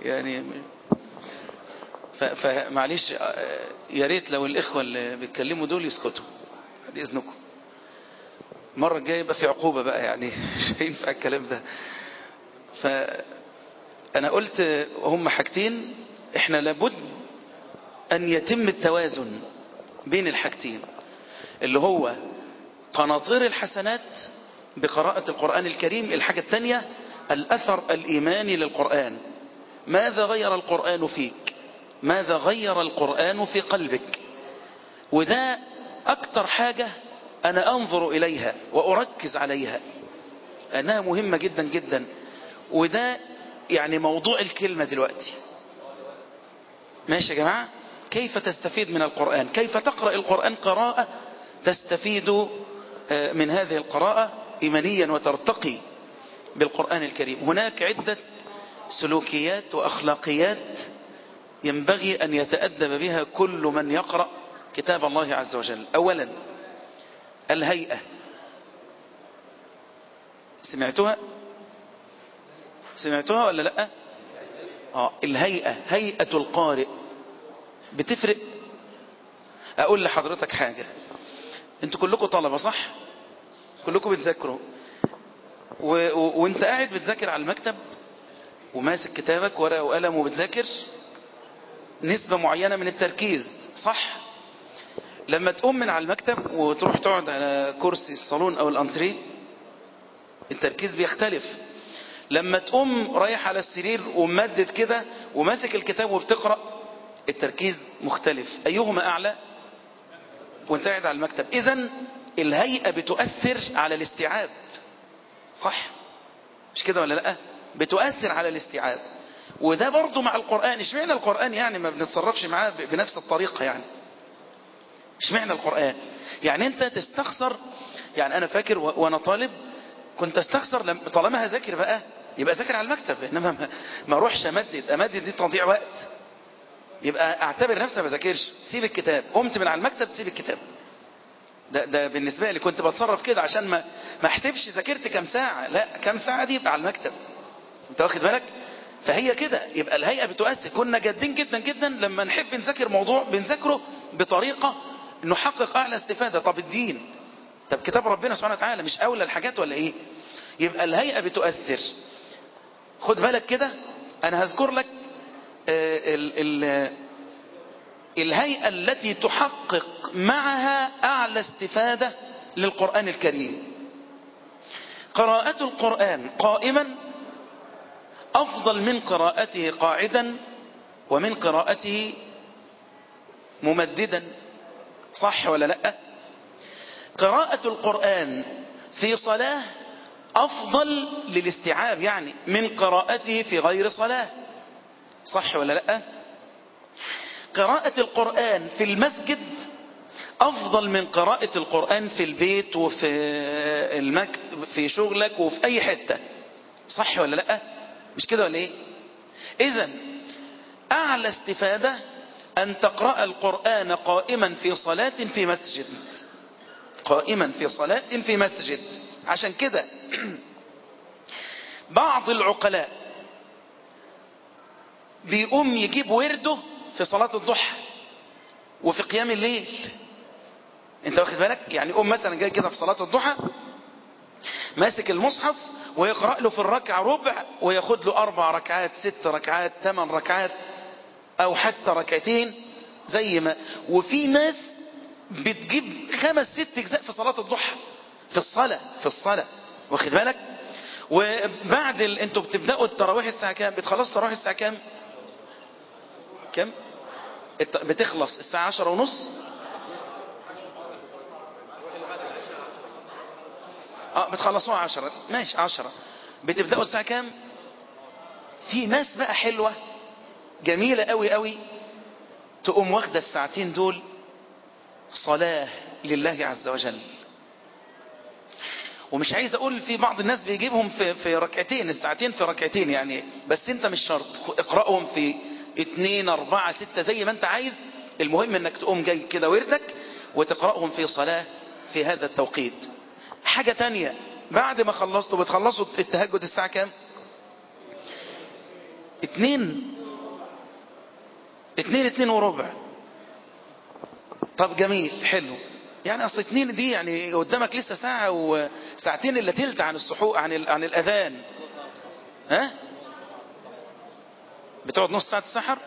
يعني ف- فمعلش آه، يا ريت لو الإخوة اللي بيتكلموا دول يسكتوا بعد إذنكم المرة الجاية يبقى في عقوبة بقى يعني مش هينفع الكلام ده فأنا قلت هم حاجتين احنا لابد أن يتم التوازن بين الحاجتين اللي هو قناطير الحسنات بقراءة القرآن الكريم الحاجة الثانية الأثر الإيماني للقرآن ماذا غير القرآن فيك ماذا غير القرآن في قلبك وده أكتر حاجة أنا أنظر إليها وأركز عليها أنها مهمة جدا جدا وده يعني موضوع الكلمة دلوقتي ماشي يا جماعة كيف تستفيد من القرآن كيف تقرأ القرآن قراءة تستفيد آه، من هذه القراءة إيمانيا وترتقي بالقرآن الكريم هناك عدة سلوكيات وأخلاقيات ينبغي أن يتأدب بها كل من يقرأ كتاب الله عز وجل أولا الهيئة سمعتها سمعتها ولا لا آه الهيئة هيئة القارئ بتفرق أقول لحضرتك حاجة انتوا كلكم طلبة صح كلكم بتذاكروا و... و... وانت قاعد بتذاكر على المكتب وماسك كتابك ورقة وقلم وبتذاكر نسبة معينة من التركيز صح لما تقوم من على المكتب وتروح تقعد على كرسي الصالون او الانتريه التركيز بيختلف لما تقوم رايح على السرير وممدد كده وماسك الكتاب وبتقرأ التركيز مختلف ايهما اعلى وانت قاعد على المكتب اذا الهيئة بتؤثر على الاستيعاب صح مش كده ولا لا بتؤثر على الاستيعاب وده برضو مع القرآن اشمعنى القرآن يعني ما بنتصرفش معاه ب- بنفس الطريقة يعني اشمعنى القرآن يعني انت تستخسر يعني انا فاكر و- وانا طالب كنت استخسر لم- طالما هذاكر بقى يبقى ذاكر على المكتب انما ما- ما اروحش امدد امدد دي تضيع وقت يبقى اعتبر نفسي ما بذاكرش سيب الكتاب قمت من على المكتب سيب الكتاب ده, ده بالنسبة لي كنت بتصرف كده عشان ما ما احسبش ذاكرت كام ساعة لا كام ساعة دي يبقى على المكتب انت واخد بالك فهي كده يبقى الهيئة بتؤثر كنا جادين جدا جدا لما نحب نذاكر موضوع بنذاكره بطريقة نحقق اعلى استفادة طب الدين طب كتاب ربنا سبحانه وتعالى مش اولى الحاجات ولا ايه يبقى الهيئة بتؤثر خد بالك كده انا هذكر لك آه، ال ال الهيئة التي تحقق معها أعلى استفادة للقرآن الكريم قراءة القرآن قائما أفضل من قراءته قاعدا ومن قراءته ممددا صح ولا لا قراءة القرآن في صلاة أفضل للاستيعاب يعني من قراءته في غير صلاة صح ولا لا قراءة القرآن في المسجد أفضل من قراءة القرآن في البيت وفي المكتب في شغلك وفي أي حتة صح ولا لا مش كده ولا إيه إذا أعلى استفادة أن تقرأ القرآن قائما في صلاة في مسجد قائما في صلاة في مسجد عشان كده بعض العقلاء بيقوم يجيب ورده في صلاة الضحى وفي قيام الليل انت واخد بالك يعني يقوم مثلا جاي كده في صلاة الضحى ماسك المصحف ويقرأ له في الركعة ربع وياخد له أربع ركعات ست ركعات ثمان ركعات أو حتى ركعتين زي ما وفي ناس بتجيب خمس ست أجزاء في صلاة الضحى في الصلاة في الصلاة واخد بالك وبعد ال... انتوا بتبدأوا التراويح الساعة كام بتخلصوا التراويح الساعة كام كام الت- بتخلص الساعة عشرة ونص اه بتخلصوها عشرة ماشي عشرة بتبدأوا الساعة كام في ناس بقى حلوة جميلة قوي قوي تقوم واخدة الساعتين دول صلاة لله عز وجل ومش عايز اقول في بعض الناس بيجيبهم في, في ركعتين الساعتين في ركعتين يعني بس انت مش شرط اقرأهم في اتنين اربعة ستة زي ما انت عايز المهم انك تقوم جاي كده وردك وتقرأهم في صلاة في هذا التوقيت حاجة تانية بعد ما خلصتوا بتخلصوا التهجد الساعة كام اتنين اتنين اتنين وربع طب جميل حلو يعني اصل اتنين دي يعني قدامك لسه ساعة وساعتين الا تلت عن الصحو عن ال... عن الاذان ها بتقعد نص ساعة السحر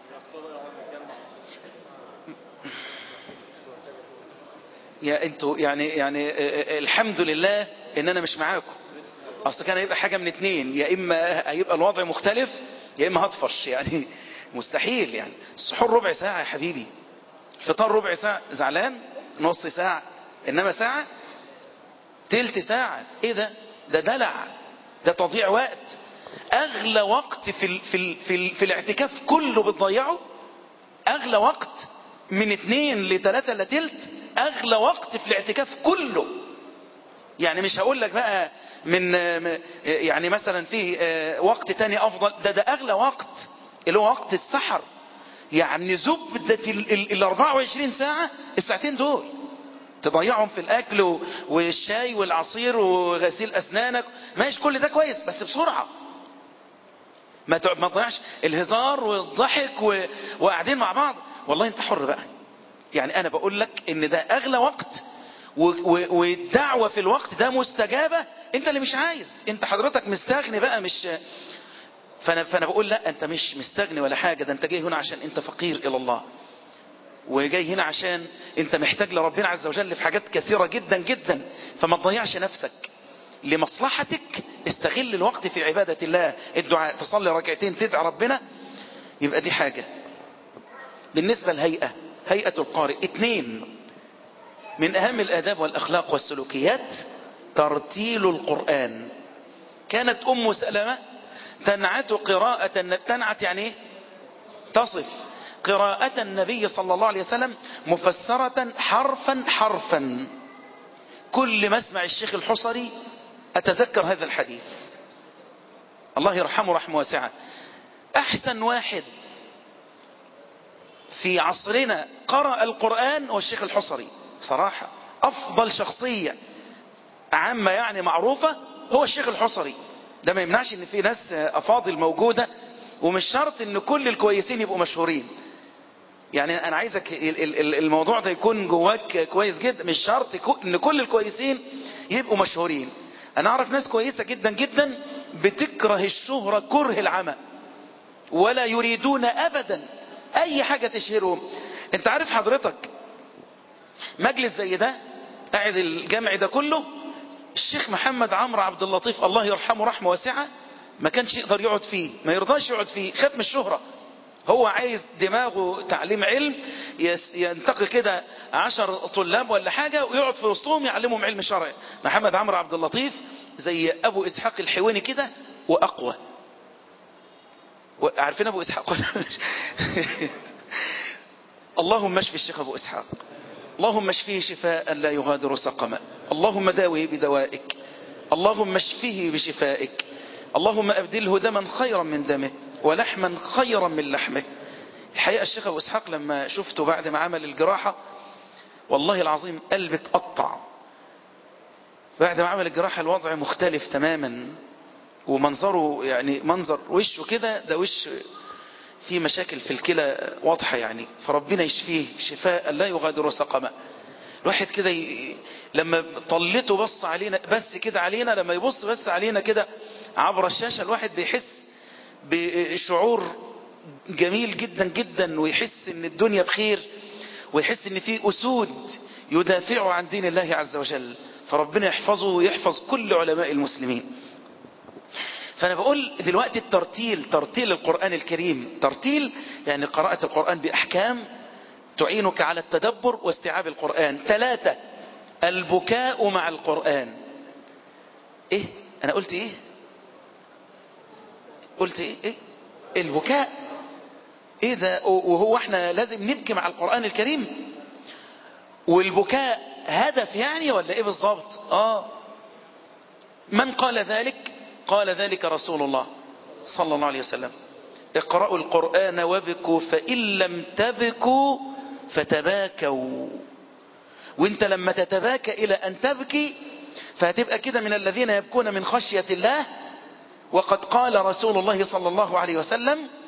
يا انتوا يعني يعني الحمد لله ان انا مش معاكم اصل كان هيبقى حاجة من اتنين يا اما هيبقى الوضع مختلف يا اما هطفش يعني مستحيل يعني السحور ربع ساعة يا حبيبي الفطار ربع ساعة زعلان نص ساعة انما ساعة تلت ساعة ايه ده ده دلع ده تضييع وقت اغلى وقت في ال في ال في, ال في الاعتكاف كله بتضيعه اغلى وقت من اتنين لتلاتة لتلت اغلى وقت في الاعتكاف كله يعني مش هقول لك بقى من يعني مثلا في وقت تاني افضل ده ده اغلى وقت اللي هو وقت السحر يعني زبدة ال 24 ساعة الساعتين دول تضيعهم في الاكل والشاي والعصير وغسيل اسنانك ماشي كل ده كويس بس بسرعة ما ما تضيعش الهزار والضحك و... وقاعدين مع بعض والله انت حر بقى يعني انا بقول لك ان ده اغلى وقت و... و... والدعوة في الوقت ده مستجابة انت اللي مش عايز انت حضرتك مستغني بقى مش فانا, فأنا بقول لا انت مش مستغني ولا حاجة ده انت جاي هنا عشان انت فقير الى الله وجاي هنا عشان انت محتاج لربنا عز وجل في حاجات كثيرة جدا جدا فما تضيعش نفسك لمصلحتك استغل الوقت في عبادة الله الدعاء تصلي ركعتين تدعى ربنا يبقى دي حاجة بالنسبة لهيئة هيئة القارئ اثنين من اهم الاداب والاخلاق والسلوكيات ترتيل القرآن كانت ام سلمة تنعت قراءة تنعت يعني ايه تصف قراءة النبي صلى الله عليه وسلم مفسرة حرفا حرفا كل ما اسمع الشيخ الحصري أتذكر هذا الحديث الله يرحمه رحمه واسعة أحسن واحد في عصرنا قرأ القرآن هو الشيخ الحصري صراحة أفضل شخصية عامة يعني معروفة هو الشيخ الحصري ده ما يمنعش ان في ناس افاضل موجودة ومش شرط ان كل الكويسين يبقوا مشهورين يعني انا عايزك الموضوع ده يكون جواك كويس جدا مش شرط ان كل الكويسين يبقوا مشهورين انا اعرف ناس كويسة جدا جدا بتكره الشهرة كره العمى ولا يريدون ابدا اي حاجة تشهرهم انت عارف حضرتك مجلس زي ده قاعد الجمع ده كله الشيخ محمد عمرو عبد اللطيف الله يرحمه رحمة واسعة ما كانش يقدر يقعد فيه ما يرضاش يقعد فيه خاف من الشهرة هو عايز دماغه تعليم علم ينتقي كده عشر طلاب ولا حاجة ويقعد في وسطهم يعلمهم علم شرعي محمد عمرو عبد اللطيف زي ابو اسحاق الحويني كده واقوى عارفين ابو اسحاق اللهم اشف الشيخ ابو اسحاق اللهم اشفيه شفاء لا يغادر سقما اللهم داوه بدوائك اللهم اشفيه بشفائك اللهم ابدله دما خيرا من دمه ولحما خيرا من لحمه الحقيقة الشيخ ابو اسحاق لما شفته بعد ما عمل الجراحة والله العظيم قلبي اتقطع بعد ما عمل الجراحة الوضع مختلف تماما ومنظره يعني منظر وشه كده ده وش في مشاكل في الكلى واضحة يعني فربنا يشفيه شفاء لا يغادر سقما الواحد كده ي... لما طلته بص علينا بس كده علينا لما يبص بس علينا كده عبر الشاشة الواحد بيحس بشعور جميل جدا جدا ويحس ان الدنيا بخير ويحس ان في اسود يدافعوا عن دين الله عز وجل فربنا يحفظه ويحفظ كل علماء المسلمين فأنا بقول دلوقتي الترتيل ترتيل القرآن الكريم ترتيل يعني قراءة القرآن بأحكام تعينك على التدبر واستيعاب القرآن ثلاثة البكاء مع القرآن ايه انا قلت ايه قلت ايه ايه البكاء ايه ده وهو احنا لازم نبكي مع القرآن الكريم والبكاء هدف يعني ولا ايه بالظبط اه من قال ذلك قال ذلك رسول الله صلى الله عليه وسلم اقرأوا القرآن وابكوا فإن لم تبكوا فتباكوا وانت لما تتباكى إلى أن تبكي فهتبقى كده من الذين يبكون من خشية الله وقد قال رسول الله صلى الله عليه وسلم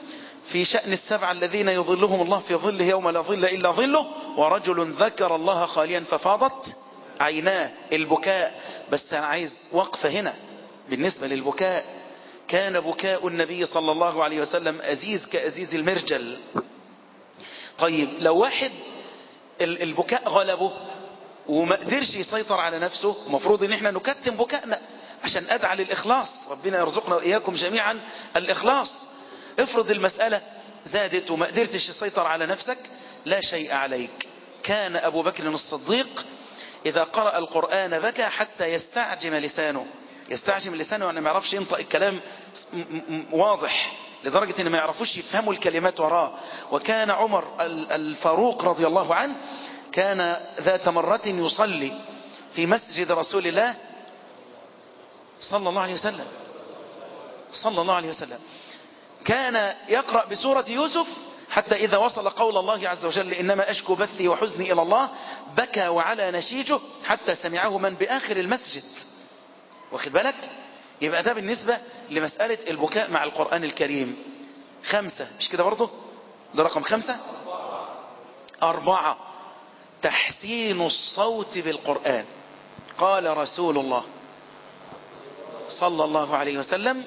في شأن السبعة الذين يظلهم الله في ظله يوم لا ظل إلا ظله ورجل ذكر الله خاليا ففاضت عيناه البكاء بس أنا عايز وقفة هنا بالنسبة للبكاء كان بكاء النبي صلى الله عليه وسلم أزيز كأزيز المرجل طيب لو واحد البكاء غلبه وما قدرش يسيطر على نفسه المفروض ان احنا نكتم بكائنا عشان ادعى للاخلاص ربنا يرزقنا واياكم جميعا الاخلاص افرض المسألة زادت وما قدرتش تسيطر على نفسك لا شيء عليك كان ابو بكر الصديق اذا قرأ القرآن بكى حتى يستعجم لسانه يستعجم لسانه يعني ما يعرفش ينطق الكلام واضح لدرجة ان ما يعرفوش يفهموا الكلمات وراه وكان عمر الفاروق رضي الله عنه كان ذات مرة يصلي في مسجد رسول الله صلى الله عليه وسلم صلى الله عليه وسلم كان يقرأ بسورة يوسف حتى إذا وصل قول الله عز وجل إنما أشكو بثي وحزني إلى الله بكى وعلى نشيجه حتى سمعه من بآخر المسجد واخد بالك يبقى ده بالنسبة لمسألة البكاء مع القرآن الكريم خمسة مش كده برضه ده رقم خمسة أربعة تحسين الصوت بالقرآن قال رسول الله صلى الله عليه وسلم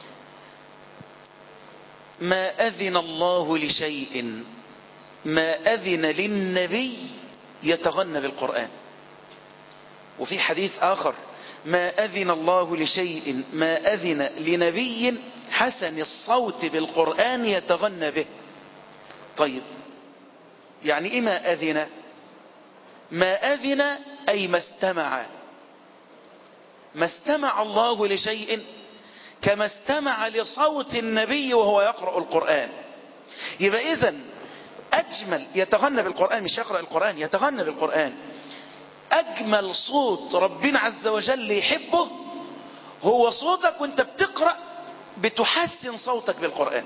ما أذن الله لشيء ما أذن للنبي يتغنى بالقرآن وفي حديث آخر ما أذن الله لشيء ما أذن لنبي حسن الصوت بالقرآن يتغنى به طيب يعني إيه ما أذن ما أذن أي ما استمع ما استمع الله لشيء كما استمع لصوت النبي وهو يقرأ القرآن يبقى إذن أجمل يتغنى بالقرآن مش يقرأ القرآن يتغنى بالقرآن أجمل صوت ربنا عز وجل يحبه هو صوتك وانت بتقرأ بتحسن صوتك بالقرآن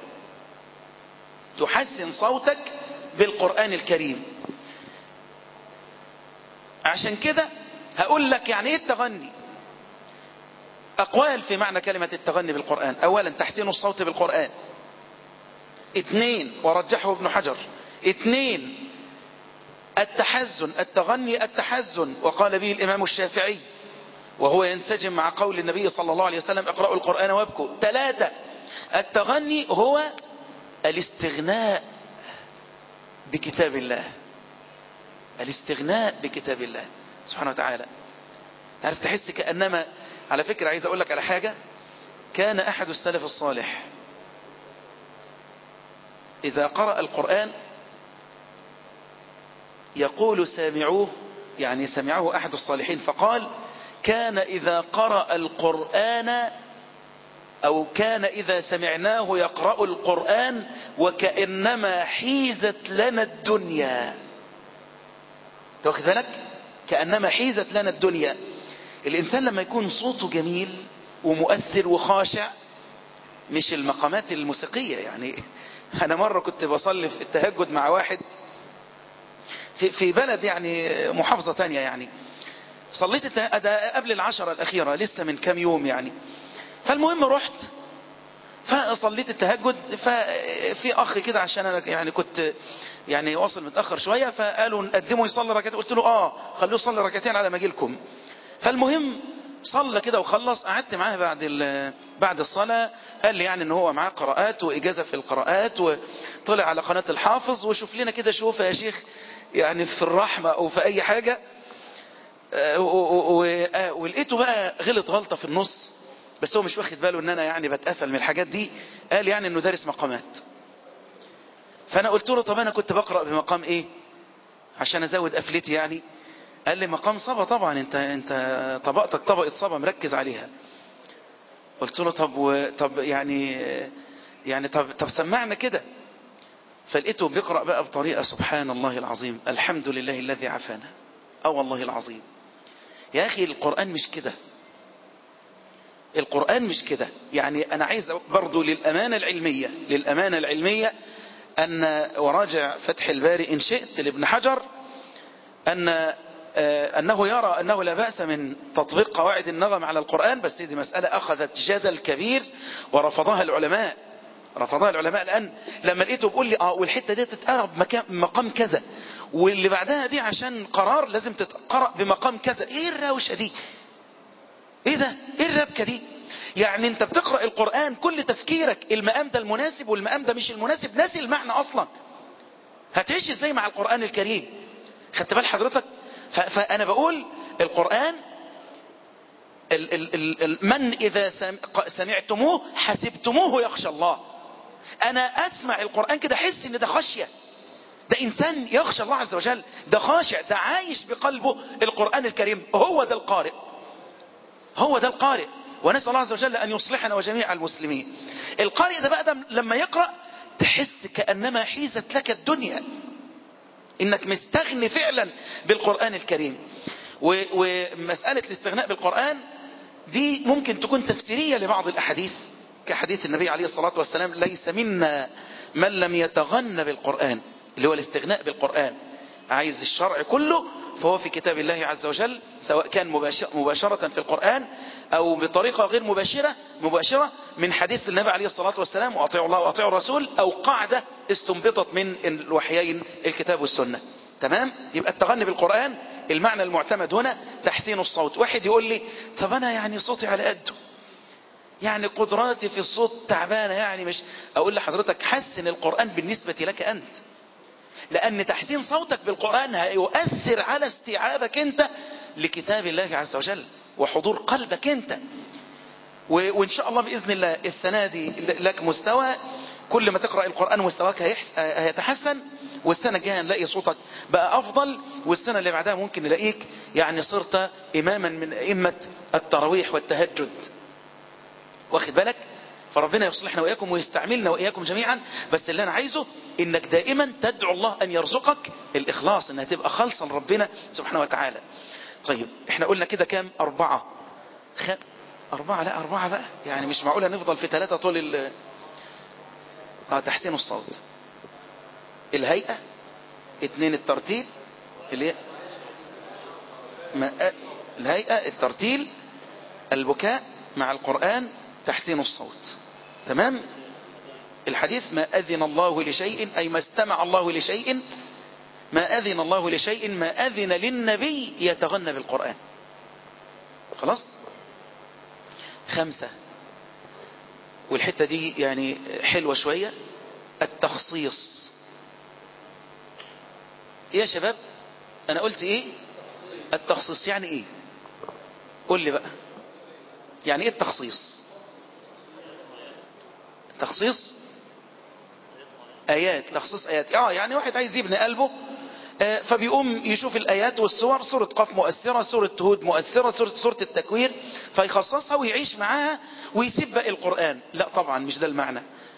تحسن صوتك بالقرآن الكريم عشان كده هقول لك يعني ايه التغني أقوال في معنى كلمة التغني بالقرآن أولا تحسين الصوت بالقرآن اثنين ورجحه ابن حجر اثنين التحزن التغني التحزن وقال به الإمام الشافعي وهو ينسجم مع قول النبي صلى الله عليه وسلم اقرأوا القرآن وابكوا ثلاثة التغني هو الاستغناء بكتاب الله الاستغناء بكتاب الله سبحانه وتعالى تعرف تحس كأنما على فكرة عايز أقول لك على حاجة كان أحد السلف الصالح إذا قرأ القرآن يقول سامعوه يعني سمعه أحد الصالحين فقال كان إذا قرأ القرآن أو كان إذا سمعناه يقرأ القرآن وكأنما حيزت لنا الدنيا تاخذ بالك كأنما حيزت لنا الدنيا الإنسان لما يكون صوته جميل ومؤثر وخاشع مش المقامات الموسيقية يعني أنا مرة كنت بصلي في التهجد مع واحد في, في بلد يعني محافظة تانية يعني صليت قبل العشرة الأخيرة لسه من كام يوم يعني فالمهم رحت فصليت التهجد ففي أخ كده عشان أنا يعني كنت يعني واصل متأخر شوية فقالوا نقدمه يصلي ركعتين قلت له آه خلوه يصلي ركعتين على ما اجي لكم فالمهم صلى كده وخلص قعدت معاه بعد بعد الصلاة قال لي يعني ان هو معاه قراءات واجازة في القراءات وطلع على قناة الحافظ وشوف لنا كده شوف يا شيخ يعني في الرحمة او في اي حاجة ولقيته بقى غلط غلطة في النص بس هو مش واخد باله ان انا يعني بتقفل من الحاجات دي قال يعني انه دارس مقامات فانا قلت له طب انا كنت بقرأ بمقام ايه عشان ازود قفلتي يعني قال لي مقام صبا طبعا انت انت طبقتك طبقة صبا مركز عليها قلت له طب و... طب يعني يعني طب طب سمعنا كده فلقيته بيقرأ بقى بطريقة سبحان الله العظيم الحمد لله الذي عافانا اه والله العظيم يا اخي القرآن مش كده القرآن مش كده يعني انا عايز برضو للامانة العلمية للامانة العلمية ان وراجع فتح الباري ان شئت لابن حجر ان أنه يرى أنه لا بأس من تطبيق قواعد النغم على القرآن بس دي مسألة أخذت جدل كبير ورفضها العلماء رفضها العلماء الآن لما لقيته بيقول لي اه والحتة دي تتقرا بمكان- بمقام كذا واللي بعدها دي عشان قرار لازم تتقرأ بمقام كذا ايه الروشة دي ايه ده ايه الربكة دي يعني انت بتقرأ القرآن كل تفكيرك المقام ده المناسب والمقام ده مش المناسب ناسي المعنى اصلا هتعيش ازاي مع القرآن الكريم خدت بال حضرتك ف- فانا بقول القرآن ال ال ال ال من اذا سم- ق- سمعتموه حسبتموه يخشى الله انا اسمع القرآن كده احس ان ده خشية ده انسان يخشى الله عز وجل ده خاشع ده عايش بقلبه القرآن الكريم هو ده القارئ هو ده القارئ ونسأل الله عز وجل أن يصلحنا وجميع المسلمين القارئ ده بقى ده لما يقرأ تحس كأنما حيزت لك الدنيا إنك مستغني فعلا بالقرآن الكريم و- ومسألة الاستغناء بالقرآن دي ممكن تكون تفسيرية لبعض الأحاديث كحديث النبي عليه الصلاة والسلام ليس منا من لم يتغنى بالقرآن اللي هو الاستغناء بالقرآن عايز الشرع كله فهو في كتاب الله عز وجل سواء كان مباشر- مباشرة في القرآن أو بطريقة غير مباشرة مباشرة من حديث النبي عليه الصلاة والسلام وأطيعوا الله وأطيعوا الرسول أو قاعدة استنبطت من الوحيين الكتاب والسنة تمام يبقى التغني بالقرآن المعنى المعتمد هنا تحسين الصوت واحد يقول لي طب أنا يعني صوتي على قده يعني قدراتي في الصوت تعبانة يعني مش أقول لحضرتك حسن القرآن بالنسبة لك أنت لأن تحسين صوتك بالقرآن هيؤثر على استيعابك أنت لكتاب الله عز وجل وحضور قلبك أنت و- وإن شاء الله بإذن الله السنة دي لك مستوى كل ما تقرأ القرآن مستواك هيحس- هيتحسن والسنة الجاية نلاقي صوتك بقى أفضل والسنة اللي بعدها ممكن نلاقيك يعني صرت إماما من أئمة التراويح والتهجد واخد بالك فربنا يصلحنا وإياكم ويستعملنا وإياكم جميعا بس اللي أنا عايزه إنك دائما تدعو الله أن يرزقك الإخلاص إنها تبقى خالصة لربنا سبحانه وتعالى طيب احنا قلنا كده كام أربعة خ... أربعة لا أربعة بقى يعني مش معقولة نفضل في ثلاثة طول ال... آه تحسين الصوت الهيئة اتنين الترتيل اللي هي ما... الهيئة الترتيل البكاء مع القرآن تحسين الصوت تمام الحديث ما أذن الله لشيء أي ما استمع الله لشيء ما أذن الله لشيء ما أذن للنبي يتغنى بالقرآن خلاص خمسة والحتة دي يعني حلوة شوية التخصيص ايه يا شباب انا قلت ايه التخصيص يعني ايه قول لي بقى يعني ايه التخصيص تخصيص ايات تخصيص ايات اه يعني واحد عايز يبني قلبه آه، فبيقوم يشوف الايات والسور سورة قاف مؤثرة سورة هود مؤثرة سورة, سورة التكوير فيخصصها ويعيش معاها ويسيب باقي القرآن لا طبعا مش ده المعنى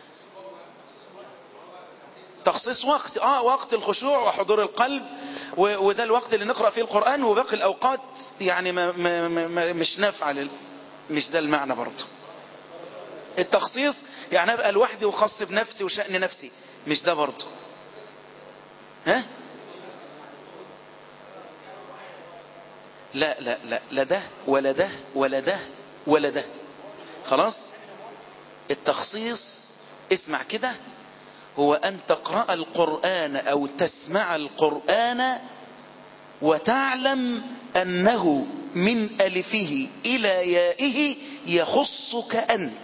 تخصيص وقت اه وقت الخشوع وحضور القلب و- وده الوقت اللي نقرأ فيه القرآن وباقي الأوقات يعني ما ما ما ما مش نافعة لل- مش ده المعنى برضه التخصيص يعني ابقى لوحدي وخاص بنفسي وشأن نفسي مش ده برضه ها لا لا لا لا ده ولا ده ولا ده ولا ده خلاص التخصيص اسمع كده هو أن تقرأ القرآن أو تسمع القرآن وتعلم أنه من ألفه إلى يائه يخصك أنت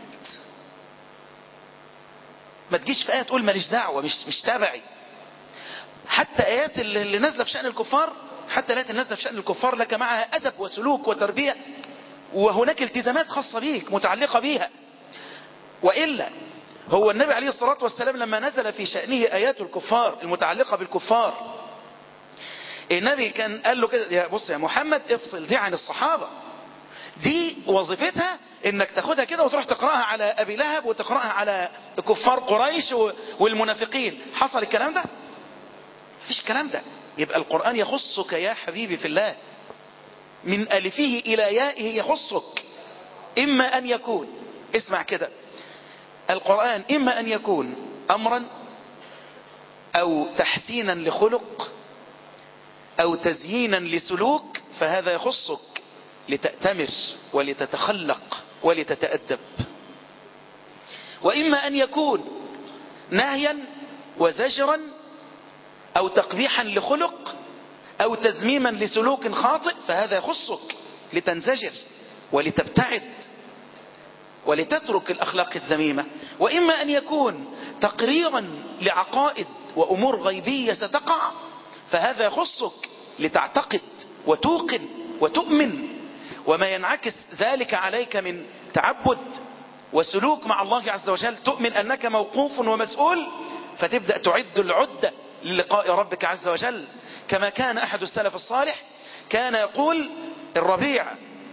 ما تجيش في آية تقول ماليش دعوة مش, مش تابعي حتى آيات اللي اللي نازلة في شأن الكفار حتى الآيات اللي نازلة في شأن الكفار لك معها أدب وسلوك وتربية وهناك التزامات خاصة بيك متعلقة بيها وإلا هو النبي عليه الصلاة والسلام لما نزل في شأنه آيات الكفار المتعلقة بالكفار النبي كان قال له كده يا بص يا محمد افصل دي عن الصحابة دي وظيفتها انك تاخدها كده وتروح تقرأها على ابي لهب وتقرأها على كفار قريش و- والمنافقين حصل الكلام ده مفيش الكلام ده يبقى القرآن يخصك يا حبيبي في الله من ألفه إلى يائه يخصك إما أن يكون اسمع كده القرآن إما أن يكون أمرا أو تحسينا لخلق أو تزيينا لسلوك فهذا يخصك لتأتمر ولتتخلق ولتتأدب وإما أن يكون نهيا وزجرا أو تقبيحا لخلق أو تذميما لسلوك خاطئ فهذا يخصك لتنزجر ولتبتعد ولتترك الأخلاق الذميمة وإما أن يكون تقريرا لعقائد وأمور غيبية ستقع فهذا يخصك لتعتقد وتوقن وتؤمن وما ينعكس ذلك عليك من تعبد وسلوك مع الله عز وجل تؤمن أنك موقوف ومسؤول فتبدأ تعد العدة للقاء ربك عز وجل كما كان أحد السلف الصالح كان يقول الربيع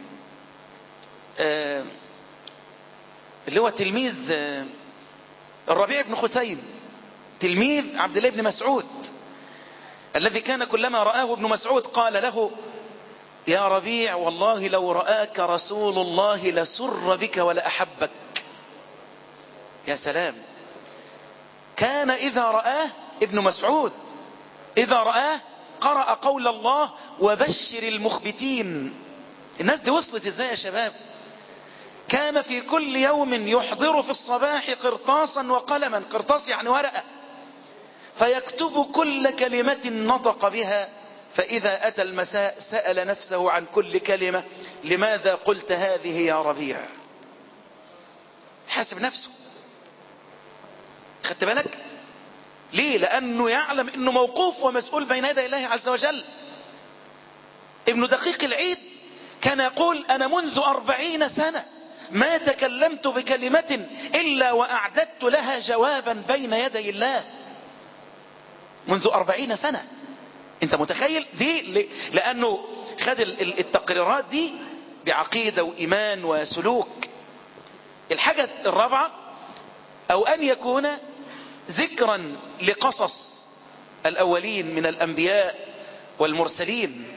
آه اللي هو تلميذ آه الربيع بن خثيم تلميذ عبد الله بن مسعود الذي كان كلما رآه ابن مسعود قال له يا ربيع والله لو رآك رسول الله لسر بك ولأحبك يا سلام كان إذا رآه ابن مسعود إذا رآه قرأ قول الله وبشر المخبتين الناس دي وصلت ازاي يا شباب كان في كل يوم يحضر في الصباح قرطاسا وقلما قرطاس يعني ورقة فيكتب كل كلمة نطق بها فإذا أتى المساء سأل نفسه عن كل كلمة لماذا قلت هذه يا ربيع حاسب نفسه خدت بالك ليه لأنه يعلم أنه موقوف ومسؤول بين يدي الله عز وجل ابن دقيق العيد كان يقول أنا منذ أربعين سنة ما تكلمت بكلمة إلا وأعددت لها جوابا بين يدي الله منذ أربعين سنة انت متخيل دي لأنه خد التقريرات دي بعقيدة وإيمان وسلوك الحاجة الرابعة أو أن يكون ذكرا لقصص الأولين من الأنبياء والمرسلين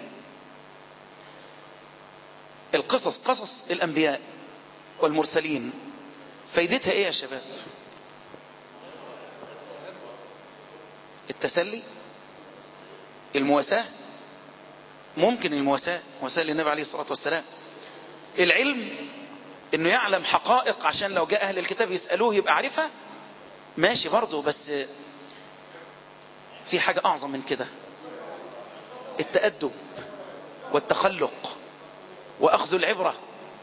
القصص قصص الأنبياء والمرسلين فايدتها ايه يا شباب التسلي المواساة ممكن المواساة مواساة للنبي عليه الصلاة والسلام العلم انه يعلم حقائق عشان لو جاء اهل الكتاب يسألوه يبقى عارفها ماشي برضه بس في حاجة اعظم من كده التأدب والتخلق واخذ العبرة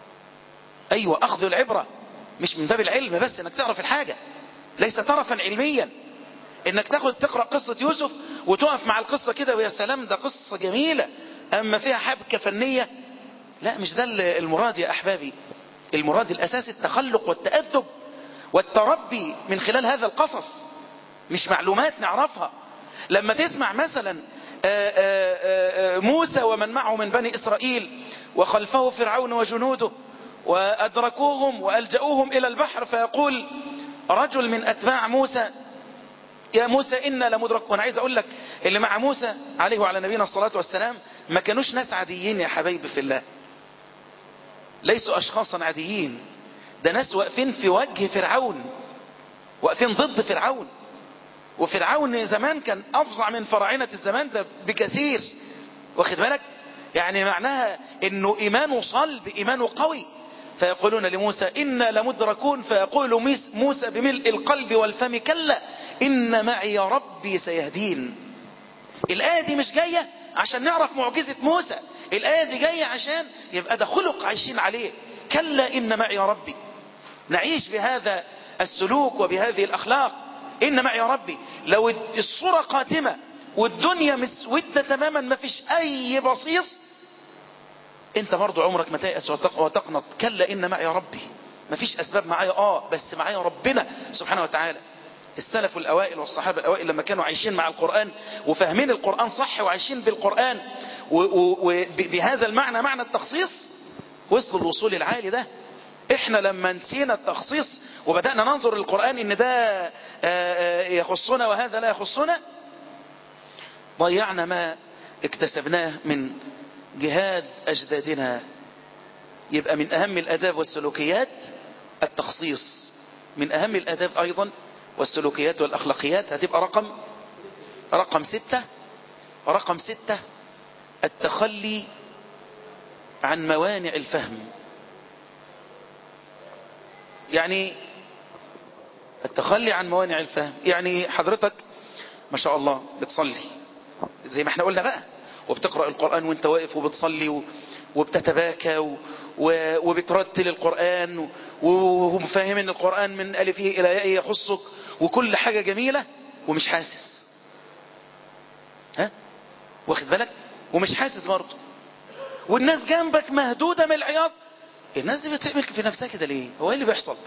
ايوه اخذ العبرة مش من باب العلم بس انك تعرف الحاجة ليس طرفا علميا انك تاخد تقرأ قصة يوسف وتقف مع القصة كده ويا سلام ده قصة جميلة اما فيها حبكة فنية لا مش ده المراد يا احبابي المراد الاساسي التخلق والتأدب والتربي من خلال هذا القصص مش معلومات نعرفها لما تسمع مثلا آآ آآ موسى ومن معه من بني اسرائيل وخلفه فرعون وجنوده وأدركوهم وألجأوهم إلى البحر فيقول رجل من أتباع موسى يا موسى إنا لمدرك وأنا عايز أقول لك اللي مع موسى عليه وعلى نبينا الصلاة والسلام ما كانوش ناس عاديين يا حبايبي في الله ليسوا أشخاصا عاديين ده ناس واقفين في وجه فرعون واقفين ضد فرعون وفرعون زمان كان أفظع من فراعنة الزمان ده بكثير واخد بالك يعني معناها انه ايمانه صلب ايمانه قوي فيقولون لموسى إنا لمدركون فيقول موسى بملء القلب والفم كلا إن معي ربي سيهدين الآية دي مش جاية عشان نعرف معجزة موسى الآية دي جاية عشان يبقى ده خلق عايشين عليه كلا إن معي ربي نعيش بهذا السلوك وبهذه الأخلاق إن معي ربي لو الصورة قاتمة والدنيا مسودة تماما ما فيش أي بصيص انت برضو عمرك ما تيأس وتقنط كلا ان معي ربي مفيش اسباب معايا اه بس معايا ربنا سبحانه وتعالى السلف الاوائل والصحابة الاوائل لما كانوا عايشين مع القرآن وفاهمين القرآن صح وعايشين بالقرآن وبهذا المعنى معنى التخصيص وصلوا الوصول العالي ده احنا لما نسينا التخصيص وبدأنا ننظر للقرآن ان ده يخصنا وهذا لا يخصنا ضيعنا ما اكتسبناه من جهاد أجدادنا يبقى من أهم الأداب والسلوكيات التخصيص من أهم الأداب أيضا والسلوكيات والأخلاقيات هتبقى رقم رقم ستة رقم ستة التخلي عن موانع الفهم يعني التخلي عن موانع الفهم يعني حضرتك ما شاء الله بتصلي زي ما احنا قلنا بقى وبتقرأ القرآن وانت واقف وبتصلي و... وبتتباكى و... و... وبترتل القرآن و... ومفاهم ان القرآن من ألفه إلى يائه يخصك وكل حاجة جميلة ومش حاسس ها واخد بالك ومش حاسس برضه والناس جنبك مهدودة من العياط الناس دي بتعمل في نفسها كده ليه هو ايه اللي بيحصل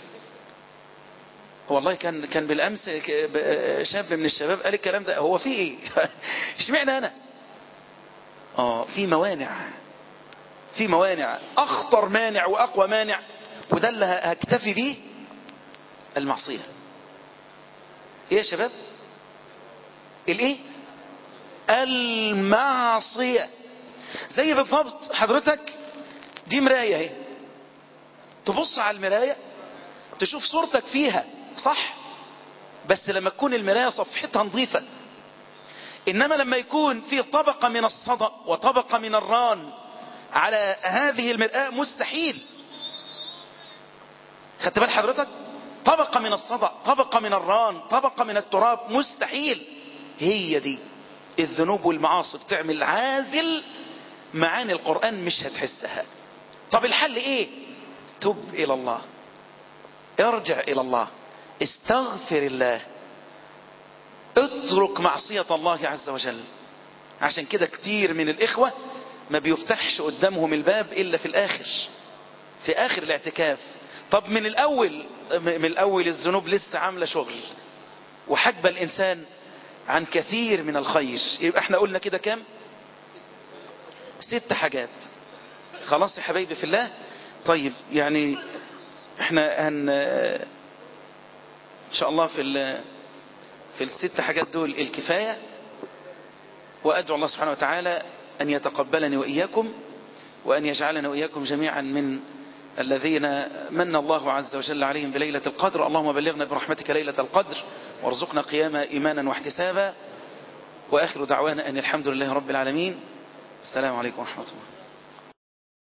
والله كان كان بالامس شاب من الشباب قال الكلام ده هو في ايه اشمعنى انا اه في موانع في موانع اخطر مانع واقوى مانع وده اللي هكتفي بيه المعصيه ايه يا شباب الايه المعصيه زي بالضبط حضرتك دي مرايه اهي تبص على المرايه تشوف صورتك فيها صح بس لما تكون المراية صفحتها نظيفة إنما لما يكون في طبقة من الصدى وطبقة من الران على هذه المرآة مستحيل خدت بال حضرتك طبقة من الصدى طبقة من الران طبقة من التراب مستحيل هي دي الذنوب والمعاصي بتعمل عازل معاني القرآن مش هتحسها طب الحل ايه تب الى الله ارجع الى الله استغفر الله اترك معصية الله عز وجل عشان كده كتير من الإخوة ما بيفتحش قدامهم الباب إلا في الآخر في آخر الاعتكاف طب من الأول من الأول الذنوب لسه عاملة شغل وحجب الإنسان عن كثير من الخير يبقى احنا قلنا كده كام ست حاجات خلاص يا حبايبي في الله طيب يعني احنا هن ان شاء الله في في الست حاجات دول الكفاية وأدعو الله سبحانه وتعالى أن يتقبلني وإياكم وأن يجعلنا وإياكم جميعا من الذين من الله عز وجل عليهم بليلة القدر اللهم بلغنا برحمتك ليلة القدر وارزقنا قياما إيمانا واحتسابا وآخر دعوانا أن الحمد لله رب العالمين السلام عليكم ورحمة الله